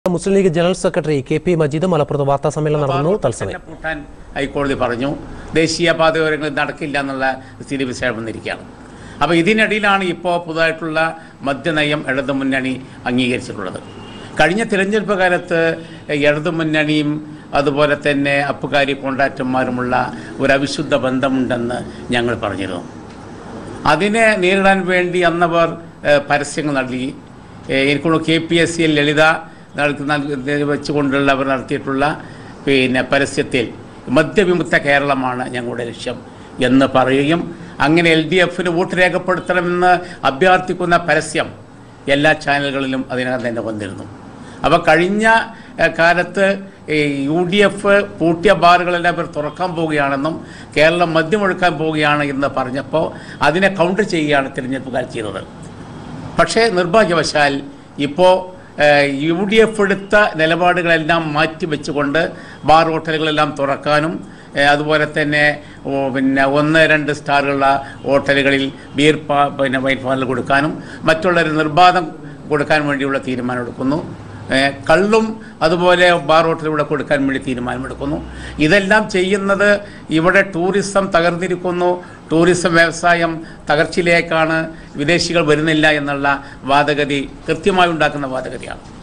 മുസ്ലിം League general secretary K P Majeed മലപ്പുറത്ത് വാർത്താ സമ്മേളനം നടന്നു തത്സമയം തന്നെ പൂട്ടാൻ ഹൈക്കോടതി പറഞ്ഞു ദേശീയ പാതയോരങ്ങളിൽ നടക്കില്ല എന്നുള്ള സ്ഥിതി വിശേഷം വന്നിരിക്കുകയാണ് അപ്പോൾ ഇതിനിടയിലാണ് ഇപ്പോൾ പുതുതായിട്ടുള്ള മദ്യനയം ഇടതുമുന്നണി അംഗീകരിച്ചിട്ടുള്ളത് കഴിഞ്ഞ തിരഞ്ഞെടുപ്പ് കാലത്ത് ഇടതുമുന്നണിയും അതുപോലെ തന്നെ അപ്പുകാരി കോണ്ടാക്ടന്മാരുമുള്ള ഒരു അവിശുദ്ധ ബന്ധമുണ്ടെന്ന് ഞങ്ങൾ പറഞ്ഞിരുന്നു അതിനെ നേരിടാൻ വേണ്ടി അന്നവർ ഏഹ്, പരസ്യങ്ങൾ നൽകി ഏഹ്, എനിക്കുള്ള കെ പി എസ് സിയിൽ ലളിത നടത്തി- നൽ- വെച്ചുകൊണ്ടുള്ള അവർ നടത്തിയിട്ടുള്ള പിന്നെ പരസ്യത്തിൽ മദ്യവിമുക്ത കേരളമാണ് ഞങ്ങളുടെ ലക്ഷ്യം എന്ന് പറയുകയും അങ്ങനെ എൽ ഡി എഫിന് വോട്ട് രേഖപ്പെടുത്തണമെന്ന് അഭ്യർത്ഥിക്കുന്ന പരസ്യം എല്ലാ ചാനലുകളിലും അതിനകം തന്നെ വന്നിരുന്നു അപ്പോൾ കഴിഞ്ഞ ഏഹ്, കാലത്ത് ഈ യു ഡി എഫ് പൂട്ടിയ ബാറുകളെല്ലാം ഇവർ തുറക്കാൻ പോവുകയാണെന്നും കേരളം മദ്യമൊഴുക്കാൻ പോവുകയാണ് എന്ന് പറഞ്ഞപ്പോൾ അതിനെ കൗണ്ടർ ചെയ്യുകയാണ് തിരഞ്ഞെടുപ്പുകാർ ചെയ്തത് പക്ഷേ നിർഭാഗ്യവശാൽ ഇപ്പോൾ യു ഡി എഫ് എടുത്ത നിലപാടുകളെല്ലാം മാറ്റി വെച്ചുകൊണ്ട് ബാർ ഹോട്ടലുകളെല്ലാം തുറക്കാനും ഏഹ്, അതുപോലെ തന്നെ ഓ, പിന്നെ ഒന്ന് രണ്ട് സ്റ്റാറുള്ള ഹോട്ടലുകളിൽ ബീർ പാ പിന്നെ വൈൻ പാനൽ കൊടുക്കാനും മറ്റുള്ളവർ നിർബാധം കൊടുക്കാൻ വേണ്ടിയുള്ള തീരുമാനം എടുക്കുന്നു ഏഹ്, കള്ളും അതുപോലെ ബാർ ഹോട്ടലിലൂടെ കൊടുക്കാൻ വേണ്ടി തീരുമാനമെടുക്കുന്നു ഇതെല്ലാം ചെയ്യുന്നത് ഇവിടെ ടൂറിസം തകർന്നിരിക്കുന്നു ടൂറിസം വ്യവസായം തകർച്ചയിലേക്കാണ് വിദേശികൾ വരുന്നില്ല എന്നുള്ള വാദഗതി കൃത്യമായി ഉണ്ടാക്കുന്ന വാദഗതിയാണ്